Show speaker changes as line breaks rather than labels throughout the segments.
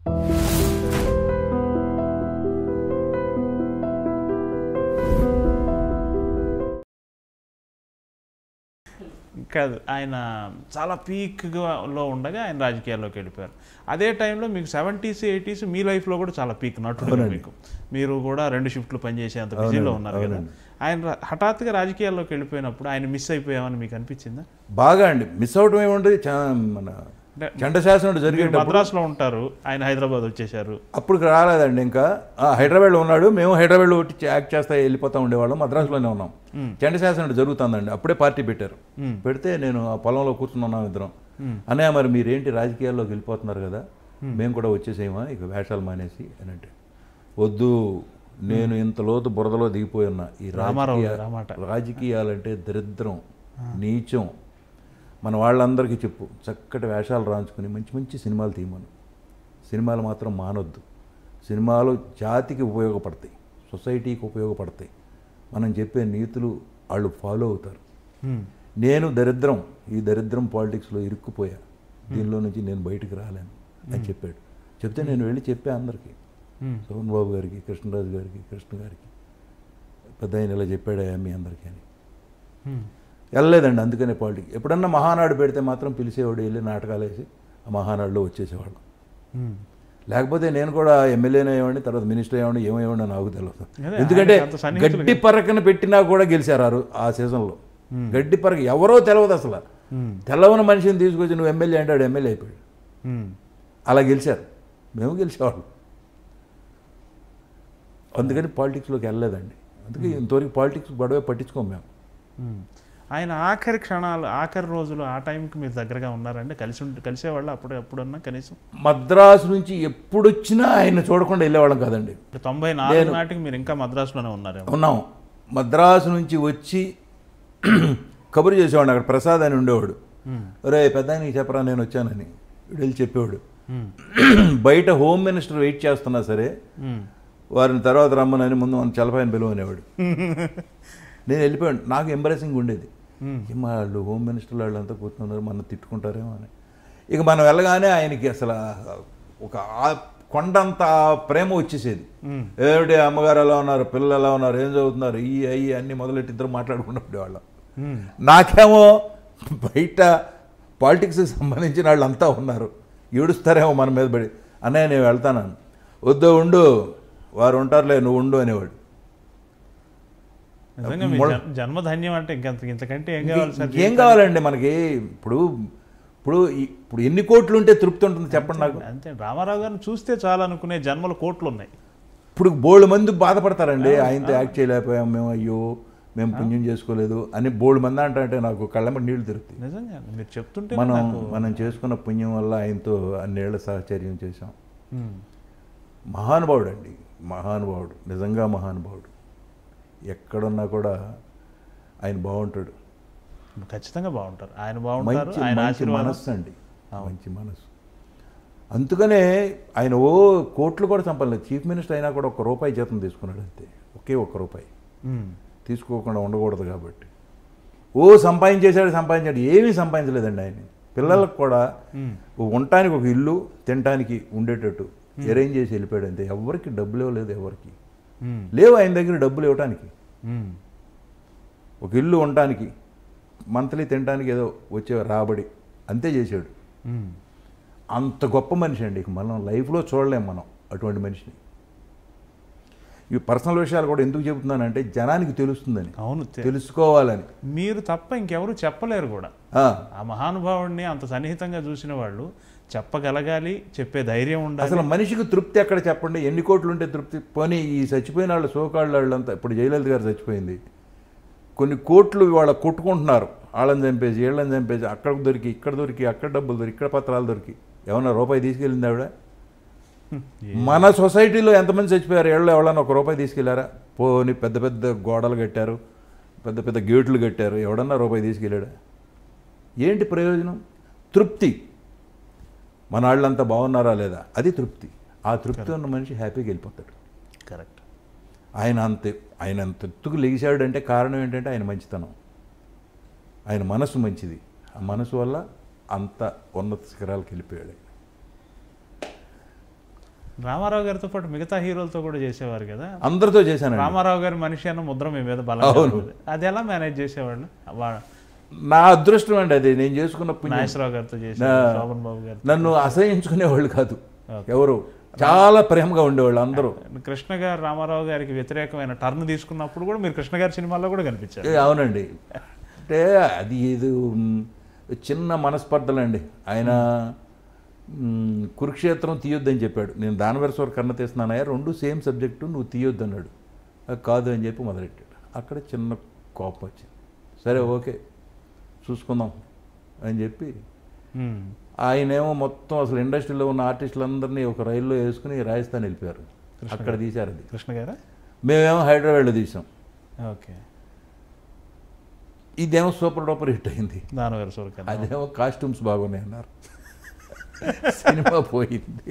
కాదు ఆయన చాలా పీక్గా లో ఉండగా ఆయన రాజకీయాల్లోకి వెళ్ళిపోయారు అదే టైంలో మీకు సెవెంటీస్ ఎయిటీస్ మీ లైఫ్లో కూడా చాలా పీక్ నటుడు
అవునండి.
మీకు మీరు కూడా రెండు షిఫ్ట్లు పనిచేసేంత
అవునండి,
బిజీలో ఉన్నారు కదా
అవునండి.
ఆయన రా- హఠాత్తుగా రాజకీయాల్లోకి వెళ్ళిపోయినప్పుడు ఆయన మిస్ అయిపోయామని మీకు అనిపించిందా
బాగా అండి మిస్ అవటం ఏముంటుంది చా- మన
అంటే
చండశాసనం
మీరు
జరిగేటప్పుడు
మద్రాసులో ఉంటారు ఆయన హైదరాబాద్ వచ్చేసారు
అప్పుడు రాలేదండి ఇంకా ఆ, హైదరాబాద్లో ఉన్నాడు మేము హైదరాబాద్లో వచ్చి యాక్ట్ చేస్తా వెళ్ళిపోతా ఉండేవాళ్ళం మద్రాసులోనే ఉన్నాం చండశాసనం జరుగుతుందండి అప్పుడే పార్టీ పెట్టారు
మ్మ్.
పెడితే నేను ఆ పొలంలో కూర్చున్నాం ఇద్దరం అన్నయ్య మరి మీరేంటి రాజకీయాల్లోకి వెళ్ళిపోతున్నారు కదా మేము కూడా వచ్చేసేమా ఇక వేషాలు మానేసి అని అంటే వద్దు నేను ఇంత లోతు బురదలో దిగిపోయి ఉన్నా ఈ
రామారావు
రాజకీయ
గారు ఆ మాట.
రాజకీయాలంటే దరిద్రం నీచం మన వాళ్ళందరికీ చెప్పు చక్కటి వేషాలు రాంచుకుని మంచి మంచి సినిమాలు తీయమను సినిమాలు మాత్రం మానొద్దు సినిమాలు జాతికి ఉపయోగపడతాయి సొసైటీకి ఉపయోగపడతాయి మనం చెప్పే నీతులు వాళ్ళు ఫాలో అవుతారు
హ్మ్.
నేను దరిద్రం ఈ దరిద్రం పాలిటిక్స్లో ఇరుక్కుపోయా దీనిలో నుంచి నేను బయటికి రాలేను అని చెప్పాడు చెప్తే నేను వెళ్ళి చెప్పా అందరికీ
హ్మ్.
సోహన్ బాబు గారికి కృష్ణరాజు గారికి కృష్ణ గారికి పెద్ద ఆయన ఇలా చెప్పాడా మీ అందరికీ అని
హ్మ్.
వెళ్ళలేదండి అందుకనే పాలిటిక్స్ ఎప్పుడన్నా మహానాడు పెడితే మాత్రం పిలిచేవాడు వెళ్ళి నాటకాలు వేసి ఆ మహానాడులో వచ్చేసేవాళ్ళం
హ్మ్.
లేకపోతే నేను కూడా ఎమ్మెల్యేనే అయ్యేవాడిని తర్వాత మినిస్టర్ అయ్యేవాడిని ఏమయ్యేవాడిని నాకు తెలియదు
అదే,
ఎందుకంటే
ఆయనకి అంత సన్నిహితులు
గడ్డి పరకన పెట్టినా కూడా గెలిచారు ఆ రో- ఆ సీజన్లో గడ్డి పరక ఎవరో తెలియదు అసలు
హ్మ్.
తెల్లవని మనిషిని తీసుకొచ్చి నువ్వు ఎమ్మెల్యే అంటే వాడు ఎమ్మెల్యే అయిపోయాడు
హ్మ్.
అలా గెలిచారు మేము గెలిచేవాళ్ళం అందుకని పాలిటిక్స్లోకి వెళ్ళలేదండి అందుకే ఇంతవరకు పాలిటిక్స్ గొడవ పట్టించుకోం మేము
మ్మ్. ఆయన ఆఖరి క్షణాలు ఆఖరి రోజులు ఆ టైంకి మీరు దగ్గరగా ఉన్నారండి కలిసి ఉండి కలిసేవాళ్ళు అప్పుడు ఎప్పుడన్నా కనీసం
మద్రాసు నుంచి ఎప్పుడొచ్చినా ఆయన చూడకుండా వెళ్ళేవాళ్ళం కాదండి
ఇప్పుడు తొంభై నాలుగు నాటికి మీరు ఇంకా మద్రాసులోనే ఉన్నారేమో
ఉన్నాం మద్రాసు నుంచి వచ్చి కబురు చేసేవాడు అక్కడ ప్రసాద్ అని ఉండేవాడు
మ్మ్.
ఒరే పెద్ద నీకు చెప్పరా నేను వచ్చానని వీడు వెళ్ళి చెప్పేవాడు
మ్మ్.
బయట హోమ్ మినిస్టర్ వెయిట్ చేస్తున్నా సరే
మ్మ్.
వారిని తర్వాత రమ్మనని ముందు మన చలపాయని పిలువ అనేవాడు నేను వెళ్ళిపోయాను నాకు ఎంబరేసింగ్ ఉండేది
మ్మ్.
ఏం వాళ్ళు హోమ్ మినిస్టర్ వాళ్ళంతా కూర్చున్నారు మన తిట్టుకుంటారేమో అని ఇక మనం వెళ్ళగానే ఆయనకి అసలు ఆ- ఒక ఆ కొండంత ప్రేమ వచ్చేసేది
మ్మ్.
ఏమిటి అమ్మగారు ఎలా ఉన్నారు పిల్లలు ఎలా ఉన్నారు ఏం చదువుతున్నారు ఈ అయ్యి అన్ని మొదలెట్టి ఇద్దరు మాట్లాడుకుంటూ ఉండేవాళ్ళం
మ్మ్.
నాకేమో బయట పాలిటిక్స్కి సంబంధించిన వాళ్ళంతా ఉన్నారు ఏడుస్తారేమో మన మీద పడి అన్నయ్య నేను వెళ్తాను వద్దు ఉండు వారు ఉంటారులే నువ్వు ఉండు అనేవాడు
నిజంగా మీ
మొల-
జన్- జన్మధన్యం అంటే ఇంకంత ఇంతకంటే ఏం కావాలి సార్
ఏం కావాలండి మనకి ఇప్పుడు ఇప్పుడు ఈ- ఇప్పుడు ఎన్ని కోట్లు ఉంటే తృప్తి ఉంటుంది చెప్పండి నాకు
అంతే రామారావు గారిని చూస్తే చాలు అనుకునే జన్మల కోట్లు ఉన్నాయి
ఇప్పుడు బోల్డ్ మంది బాధపడతారండి ఆయనతో యాక్ట్ చేయలేకపోయాం మేము అయ్యో మేము పుణ్యం చేసుకోలేదు అని బోల్డ్ మంది అంటారంటే నాకు కళ్ళమ్మ నీళ్లు తిరుగుతాయి
నిజంగా మీరు చెప్తుంటే
మనం
నాకు
మనం చేసుకున్న పుణ్యం వల్ల ఆయనతో అన్నేళ్ల సహచర్యం చేశాం
మ్మ్.
మహానుభావుడు అండి మహానుభావుడు నిజంగా మహానుభావుడు ఎక్కడున్నా కూడా ఆయన బాగుంటాడు
ఖచ్చితంగా బాగుంటారు ఆయన బాగుంటారు
మంచి
ఆయన
మంచి
ఆశీర్వాదం
మనస్సు అండి మంచి మనస్సు అందుకనే ఆయన ఓ కోట్లు కూడా సంపాదలేదు చీఫ్ మినిస్టర్ అయినా కూడా ఒక రూపాయి జీతం తీసుకున్నాడు అంతే ఒకే ఒక్క రూపాయి
మ్మ్.
తీసుకోకుండా ఉండకూడదు కాబట్టి ఓ సంపాదించేశాడు సంపాదించాడు ఏమీ సంపాదించలేదండి ఆయన పిల్లలకు కూడా
మ్మ్.
ఉండటానికి ఒక ఇల్లు తినటానికి ఉండేటట్టు అరేంజ్ చేసి వెళ్ళిపోయాడు అంతే ఎవరికి డబ్బులు ఇవ్వలేదు ఎవరికి
మ్మ్.
లేవు ఆయన దగ్గర డబ్బులు ఇవ్వటానికి
మ్మ్.
ఒక ఇల్లు ఉండటానికి మంత్లీ తినడానికి ఏదో వచ్చే రాబడి అంతే చేశాడు
మ్మ్.
అంత గొప్ప మనిషి అండి ఇక మనం లైఫ్లో చూడలేం మనం అటువంటి మనిషిని ఈ పర్సనల్ విషయాలు కూడా ఎందుకు చెబుతున్నానంటే జనానికి తెలుస్తుందని
అవును తె-
తెలుసుకోవాలని
మీరు తప్ప ఇంకెవరు చెప్పలేరు కూడా
ఆ,
ఆ మహానుభావుడిని అంత సన్నిహితంగా చూసిన వాళ్ళు చెప్పగలగాలి చెప్పే ధైర్యం ఉండాలి
అసలు మనిషికి తృప్తి ఎక్కడ చెప్పండి ఎన్ని కోట్లు ఉంటే తృప్తి పోనీ ఈ చచ్చిపోయిన వాళ్ళు సోకాళ్ళు వాళ్ళంతా ఇప్పుడు జయలలిత గారు చచ్చిపోయింది కొన్ని కోట్లు వాళ్ళ కొట్టుకుంటున్నారు వాళ్ళని చంపేసి వీళ్ళని చంపేసి అక్కడ దొరికి ఇక్కడ దొరికి అక్కడ డబ్బులు దొరికి ఇక్కడ పత్రాలు దొరికి ఏమన్నా రూపాయి తీసుకెళ్ళింది ఆవిడ మన సొసైటీలో ఎంతమంది చచ్చిపోయారు ఏళ్ళు ఎవరన్నా ఒక రూపాయి తీసుకెళ్లారా పోని పెద్ద పెద్ద గోడలు కట్టారు పెద్ద పెద్ద గేట్లు కట్టారు ఎవడన్నా రూపాయి తీసుకెళ్ళాడా ఏంటి ప్రయోజనం తృప్తి మన వాళ్ళంతా బాగున్నారా లేదా అది తృప్తి ఆ తృప్తి ఉన్న మనిషి హ్యాపీగా వెళ్ళిపోతాడు
కరెక్ట్
ఆయన అంత ఆయన అంత ఎత్తుకు లెగిశాడంటే కారణం ఏంటంటే ఆయన మంచితనం ఆయన మనసు మంచిది ఆ మనసు వల్ల అంత ఉన్నత శిఖరాలకు వెళ్ళిపోయాడు ఆయన
రామారావు గారితో పాటు మిగతా హీరోలతో కూడా చేసేవారు కదా
అందరితో చేశానండి
రామారావు గారి మనిషి అన్న ముద్ర మీ మీద బలంగా
అవును.
ఉంది. అది ఎలా మేనేజ్ చేసేవాళ్ళు వా-
నా అదృష్టం అండి అది నేను చేసుకున్న పుణ్యం
నాగేశ్వరరావు గారితో చేసి
నా-
శోభన్ బాబు గారు
నన్ను అసహించుకునేవాళ్ళు కాదు ఎవరు చాలా ప్రేమగా ఉండేవాళ్ళు అందరూ
కృష్ణ గారు రామారావు గారికి వ్యతిరేకమైన టర్న్ తీసుకున్నప్పుడు కూడా మీరు కృష్ణ గారి సినిమాల్లో కూడా కనిపించారు
ఏ, అవునండి అంటే అది ఇది మ్, చిన్న మనస్పర్ధలండి ఆయన మ్, కురుక్షేత్రం తీయొద్దని చెప్పాడు నేను దానవరస్వర కన్న తీస్తున్నానయ్యా రెండు సేమ్ సబ్జెక్టు నువ్వు తీయొద్దు అన్నాడు "అది కాదు అని చెప్పి మొదలెట్టాడు అక్కడ చిన్న కోపం వచ్చింది సరే ఓకే చూసుకుందాం అని చెప్పి
ఉమ్.
ఆయనేమో మొత్తం అసలు ఇండస్ట్రీలో ఉన్న ఆర్టిస్టులందరినీ ఒక రైల్లో వేసుకుని రాజస్థాన్ వెళ్ళిపోయారు అక్కడ తీశారు అది
కృష్ణ గారా
మేమేమో హైదరాబాద్లో తీసాం
ఓకే
ఇదేమో సూపర్ డూపర్ హిట్ అయింది
దానవర సూరకర్
అదేమో కాస్ట్యూమ్స్ బాగున్నాయి అన్నారు సినిమా పోయింది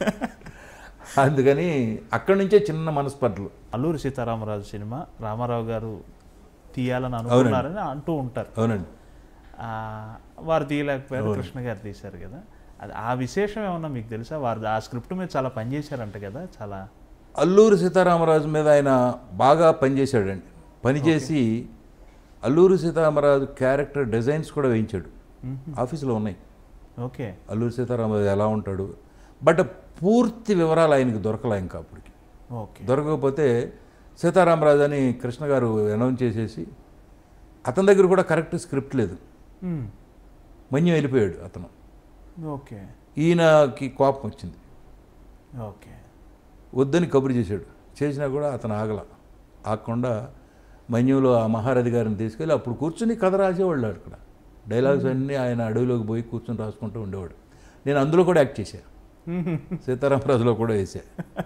అందుకని అక్కడి నుంచే చిన్న మనస్పర్ధలు
అల్లూరి సీతారామరాజు సినిమా రామారావు గారు తీయాలని అనుకున్నారని అంటూ ఉంటారు
అవునండి
ఆ, వారు తీయలేకపోయారు కృష్ణ గారు తీశారు కదా అది ఆ విశేషం ఏమన్నా మీకు తెలుసా వారు ఆ స్క్రిప్ట్ మీద చాలా పనిచేశారంట కదా చాలా
అల్లూరి సీతారామరాజు మీద ఆయన బాగా పనిచేశాడండి పనిచేసి అల్లూరి సీతారామరాజు క్యారెక్టర్ డిజైన్స్ కూడా వేయించాడు ఆఫీసులో ఉన్నాయి
ఓకే
అల్లూరి సీతారామరాజు ఎలా ఉంటాడు బట్ పూర్తి వివరాలు ఆయనకి దొరకలే ఇంకా అప్పటికి
ఓకే
దొరకకపోతే సీతారామరాజు అని కృష్ణ గారు అనౌన్స్ చేసేసి అతని దగ్గర కూడా కరెక్ట్ స్క్రిప్ట్ లేదు
ఉమ్.
మన్యం వెళ్ళిపోయాడు అతను
ఓకే
ఈయనకి కోపం వచ్చింది
ఓకే
వద్దని కబురు చేశాడు చేసినా కూడా అతను ఆగల ఆగకుండా మన్యంలో ఆ మహారథి గారిని తీసుకెళ్ళి అప్పుడు కూర్చుని కథ రాసేవాళ్ళు అక్కడ డైలాగ్స్ అన్నీ ఆయన అడవిలోకి పోయి కూర్చొని రాసుకుంటూ ఉండేవాడు నేను అందులో కూడా యాక్ట్ చేశాను సీతారామరాజులో కూడా వేసా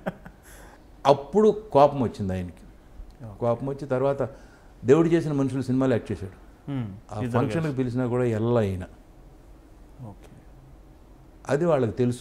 అప్పుడు కోపం వచ్చింది ఆయనకి కోపం వచ్చి తర్వాత దేవుడు చేసిన మనుషులు సినిమాలు యాక్ట్ చేశాడు
ఉమ్.
ఆ ఫంక్షన్కి పిలిచినా కూడా ఎల్ల అయిన
ఓకే
అది వాళ్ళకి తెలుసు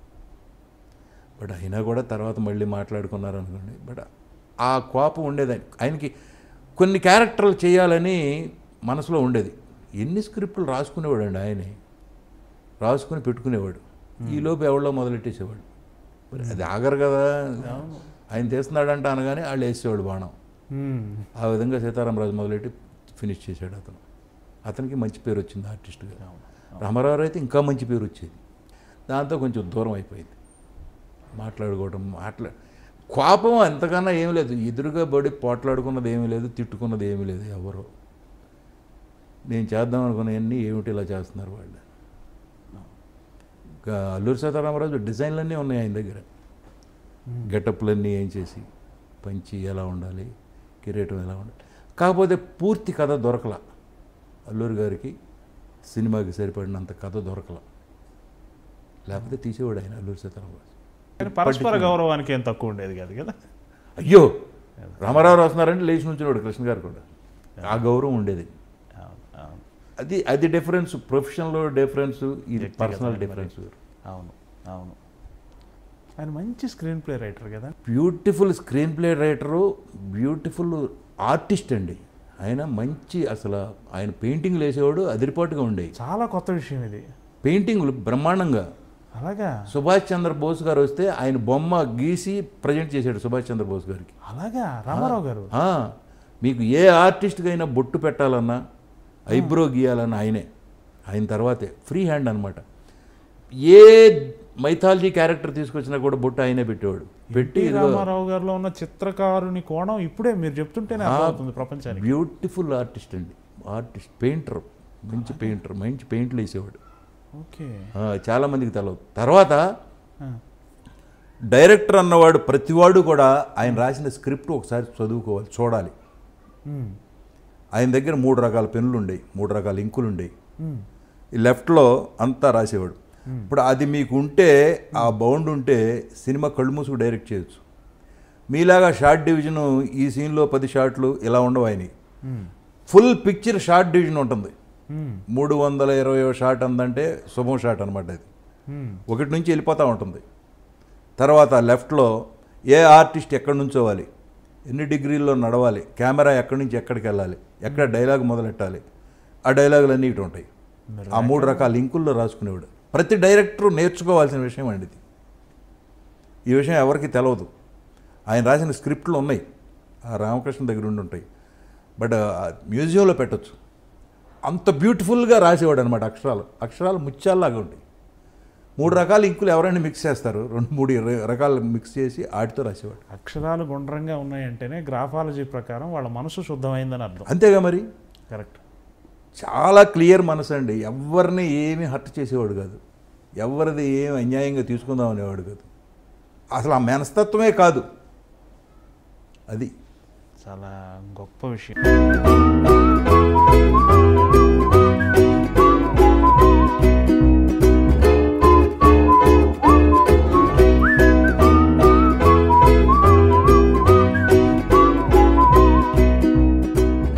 బట్ అయినా కూడా తర్వాత మళ్ళీ మాట్లాడుకున్నారు అనుకోండి బట్ ఆ కోపం ఉండేది ఆయన- ఆయనకి కొన్ని క్యారెక్టర్లు చేయాలని మనసులో ఉండేది ఎన్ని స్క్రిప్టులు రాసుకునేవాడు అండి ఆయనే రాసుకుని పెట్టుకునేవాడు ఈలోపు ఎవరిలో మొదలెట్టేసేవాడు మరి అది ఆగరు కదా ఆయన తీస్తున్నాడంట అనగానే వాళ్ళు వేసేవాడు బాణం
ఉమ్.
ఆ విధంగా సీతారామరాజు మొదలెట్టి ఫినిష్ చేశాడు అతను అతనికి మంచి పేరు వచ్చింది ఆర్టిస్ట్గా రామారావు అయితే ఇంకా మంచి పేరు వచ్చేది దాంతో కొంచెం దూరం అయిపోయింది మాట్లాడుకోవడం మాట్లా కోపం అంతకన్నా ఏమీ లేదు ఎదురుగా పడి పోట్లాడుకున్నది ఏమీ లేదు తిట్టుకున్నది ఏమీ లేదు ఎవరు నేను చేద్దాం అనుకున్నవన్నీ ఏమిటి ఇలా చేస్తున్నారు వాళ్ళు ఇంకా అల్లూరి సీతారామరాజు డిజైన్లన్నీ ఉన్నాయి ఆయన దగ్గర గెటప్లన్నీ ఏం చేసి పంచి ఎలా ఉండాలి కిరీటం ఎలా ఉండాలి కాకపోతే పూర్తి కథ దొరకల అల్లూరి గారికి సినిమాకి సరిపడినంత కథ దొరకల లేకపోతే తీసేవాడు ఆయన అల్లూరి సీతారామరాజు
కానీ పరస్పర గౌరవానికి ఏం తక్కువ ఉండేది కాదు కదా
అయ్యో రామారావు రాస్తున్నారంటే లేచి నుంచున్నాడు కృష్ణ గారు కూడా ఆ గౌరవం ఉండేది
అవును, అవును.
అది అది డిఫరెన్స్ ప్రొఫెషన్లో డిఫరెన్స్ ఇది
వ్యక్తిగత
పర్సనల్
మరి.
డిఫరెన్స్
అవును అవును ఆయన మంచి స్క్రీన్ ప్లే రైటర్ కదా
beautiful screenplay writer beautiful artist అండి ఆయన మంచి అసలు ఆయన పెయింటింగ్లు వేసేవాడు అదిరిపాటుగా ఉండేవి
చాలా కొత్త విషయం ఇది
పెయింటింగ్లు బ్రహ్మాండంగా
అలాగా
సుభాష్ చంద్రబోస్ గారు వస్తే ఆయన బొమ్మ గీసి ప్రజెంట్ చేశాడు సుభాష్ చంద్రబోస్ గారికి
అలాగా రామారావు గారు
ఆ, మీకు ఏ ఆర్టిస్ట్కి అయినా బొట్టు పెట్టాలన్నా ఐబ్రో గీయాలన్నా ఆయనే ఆయన తర్వాతే ఫ్రీ హ్యాండ్ అనమాట ఏ మైథాలజీ క్యారెక్టర్ తీసుకొచ్చినా కూడా బొట్టు ఆయనే పెట్టేవాడు పెట్టి
ఎన్టీ
ఇదిగో
రామారావు గారిలో ఉన్న చిత్రకారుని కోణం ఇప్పుడే మీరు చెప్తుంటేనే అర్థమవుతుంది ప్రపంచానికి
బ్యూటిఫుల్ ఆర్టిస్ట్ అండి ఆర్టిస్ట్ పెయింటర్ మంచి పెయింటర్ మంచి పెయింట్లు వేసేవాడు
ఓకే
ఆ, చాలా మందికి తెలవదు తర్వాత
ఆ,
డైరెక్టర్ అన్నవాడు ప్రతివాడు కూడా ఆయన రాసిన స్క్రిప్ట్ ఒకసారి చదువుకోవాలి చూడాలి
ఉమ్,
ఆయన దగ్గర మూడు రకాల పెన్నులు ఉండేవి మూడు రకాల ఇంకులు ఉండేవి
ఉమ్,
ఈ లెఫ్ట్లో అంతా రాసేవాడు ఇప్పుడు అది మీకు ఉంటే ఆ బౌండ్ ఉంటే సినిమా కళ్ళు మూసుకు డైరెక్ట్ చేయొచ్చు మీలాగా షార్ట్ డివిజన్ ఈ సీన్లో పది షాట్లు ఇలా ఉండవు ఆయన
um,
full picture short division ఉంటుంది
ఉమ్,
మూడు వందల ఇరవై షాట్ అందంటే శుభం షాట్ అనమాట అది
ఉమ్,
ఒకటి నుంచి వెళ్ళిపోతూ ఉంటుంది తర్వాత లెఫ్ట్లో ఏ ఆర్టిస్ట్ ఎక్కడి నుంచోవాలి ఎన్ని డిగ్రీల్లో నడవాలి కెమెరా ఎక్కడి నుంచి ఎక్కడికి వెళ్ళాలి ఎక్కడ డైలాగ్ మొదలెట్టాలి ఆ డైలాగులు అన్నీ ఇటు ఉంటాయి ఆ మూడు రకాల లింకుల్లో రాసుకునేవాడు ప్రతి డైరెక్టరు నేర్చుకోవాల్సిన విషయం అండి ఇది ఈ విషయం ఎవరికి తెలవదు ఆయన రాసిన స్క్రిప్ట్లు ఉన్నాయి ఆ రామకృష్ణ దగ్గర ఉండి ఉంటాయి బట్ ఆ మ్యూజియంలో పెట్టొచ్చు అంత బ్యూటిఫుల్గా రాసేవాడు అనమాట అక్షరాలు అక్షరాలు ముత్యాల్లాగా ఉంటాయి మూడు రకాల ఇంకులు ఎవరైనా మిక్స్ చేస్తారు రెండు మూడు ర- రకాలు మిక్స్ చేసి ఆటితో రాసేవాడు
అక్షరాలు గుండ్రంగా ఉన్నాయంటేనే గ్రాఫాలజీ ప్రకారం వాళ్ళ మనసు శుద్ధమైందని అర్థం
అంతేగా మరి
కరెక్ట్
చాలా క్లియర్ మనసు అండి ఎవరిని ఏమీ హర్ట్ చేసేవాడు కాదు ఎవరిది ఏమి అన్యాయంగా తీసుకుందాం అనేవాడు కాదు అసలు ఆ మనస్తత్వమే కాదు అది
చాలా గొప్ప విషయం